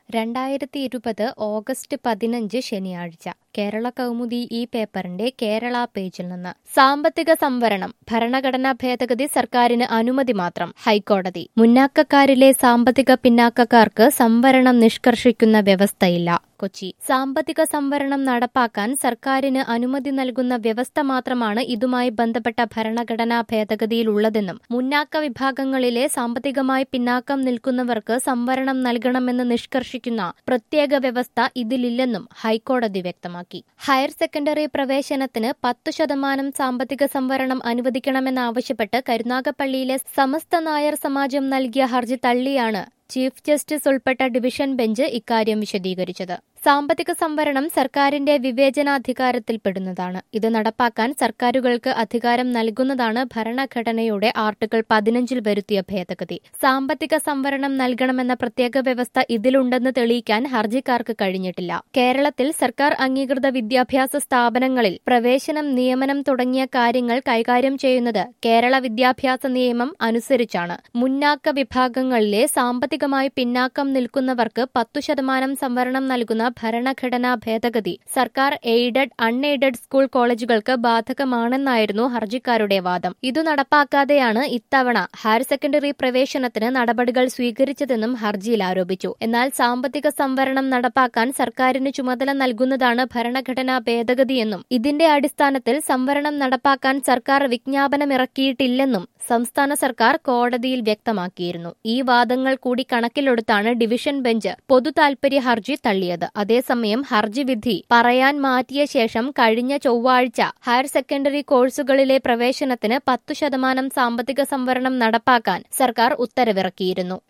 രണ്ടായിരത്തി ഇരുപത് ഓഗസ്റ്റ് പതിനഞ്ച് ശനിയാഴ്ച കേരള കൗമുദി ഈ പേപ്പറിന്റെ കേരള പേജിൽ നിന്ന് സാമ്പത്തിക സംവരണം ഭരണഘടനാ ഭേദഗതി സർക്കാരിന് അനുമതി മാത്രം ഹൈക്കോടതി മുന്നാക്കക്കാരിലെ സാമ്പത്തിക പിന്നാക്കക്കാർക്ക് സംവരണം നിഷ്കർഷിക്കുന്ന വ്യവസ്ഥയില്ല കൊച്ചി സാമ്പത്തിക സംവരണം നടപ്പാക്കാൻ സർക്കാരിന് അനുമതി നൽകുന്ന വ്യവസ്ഥ മാത്രമാണ് ഇതുമായി ബന്ധപ്പെട്ട ഭരണഘടനാ ഭേദഗതിയിലുള്ളതെന്നും മുന്നാക്ക വിഭാഗങ്ങളിലെ സാമ്പത്തികമായി പിന്നാക്കം നിൽക്കുന്നവർക്ക് സംവരണം നൽകണമെന്ന് നിഷ്കർഷിക്കുന്ന പ്രത്യേക വ്യവസ്ഥ ഇതിലില്ലെന്നും ഹൈക്കോടതി വ്യക്തമാക്കി ഹയർ സെക്കൻഡറി പ്രവേശനത്തിന് പത്തു ശതമാനം സാമ്പത്തിക സംവരണം അനുവദിക്കണമെന്നാവശ്യപ്പെട്ട് കരുനാഗപ്പള്ളിയിലെ സമസ്ത നായർ സമാജം നൽകിയ ഹർജി തള്ളിയാണ് ചീഫ് ജസ്റ്റിസ് ഉൾപ്പെട്ട ഡിവിഷൻ ബെഞ്ച് ഇക്കാര്യം വിശദീകരിച്ചത് സാമ്പത്തിക സംവരണം സർക്കാരിന്റെ വിവേചനാധികാരത്തിൽപ്പെടുന്നതാണ് ഇത് നടപ്പാക്കാൻ സർക്കാരുകൾക്ക് അധികാരം നൽകുന്നതാണ് ഭരണഘടനയുടെ ആർട്ടിക്കിൾ പതിനഞ്ചിൽ വരുത്തിയ ഭേദഗതി സാമ്പത്തിക സംവരണം നൽകണമെന്ന പ്രത്യേക വ്യവസ്ഥ ഇതിലുണ്ടെന്ന് തെളിയിക്കാൻ ഹർജിക്കാർക്ക് കഴിഞ്ഞിട്ടില്ല കേരളത്തിൽ സർക്കാർ അംഗീകൃത വിദ്യാഭ്യാസ സ്ഥാപനങ്ങളിൽ പ്രവേശനം നിയമനം തുടങ്ങിയ കാര്യങ്ങൾ കൈകാര്യം ചെയ്യുന്നത് കേരള വിദ്യാഭ്യാസ നിയമം അനുസരിച്ചാണ് മുന്നാക്ക വിഭാഗങ്ങളിലെ സാമ്പത്തികമായി പിന്നാക്കം നിൽക്കുന്നവർക്ക് പത്തു ശതമാനം സംവരണം നൽകുന്ന ഭരണഘടനാ ഭേദഗതി സർക്കാർ എയ്ഡഡ് അൺഎയ്ഡഡ് സ്കൂൾ കോളേജുകൾക്ക് ബാധകമാണെന്നായിരുന്നു ഹർജിക്കാരുടെ വാദം ഇതു നടപ്പാക്കാതെയാണ് ഇത്തവണ ഹയർ സെക്കൻഡറി പ്രവേശനത്തിന് നടപടികൾ സ്വീകരിച്ചതെന്നും ഹർജിയിൽ ആരോപിച്ചു എന്നാൽ സാമ്പത്തിക സംവരണം നടപ്പാക്കാൻ സർക്കാരിന് ചുമതല നൽകുന്നതാണ് ഭരണഘടനാ ഭേദഗതിയെന്നും ഇതിന്റെ അടിസ്ഥാനത്തിൽ സംവരണം നടപ്പാക്കാൻ സർക്കാർ വിജ്ഞാപനമിറക്കിയിട്ടില്ലെന്നും സംസ്ഥാന സർക്കാർ കോടതിയിൽ വ്യക്തമാക്കിയിരുന്നു ഈ വാദങ്ങൾ കൂടി കണക്കിലെടുത്താണ് ഡിവിഷൻ ബെഞ്ച് പൊതു താൽപര്യ ഹർജി തള്ളിയത് അതേസമയം ഹർജി വിധി പറയാൻ മാറ്റിയ ശേഷം കഴിഞ്ഞ ചൊവ്വാഴ്ച ഹയർ സെക്കൻഡറി കോഴ്സുകളിലെ പ്രവേശനത്തിന് പത്തു ശതമാനം സാമ്പത്തിക സംവരണം നടപ്പാക്കാൻ സർക്കാർ ഉത്തരവിറക്കിയിരുന്നു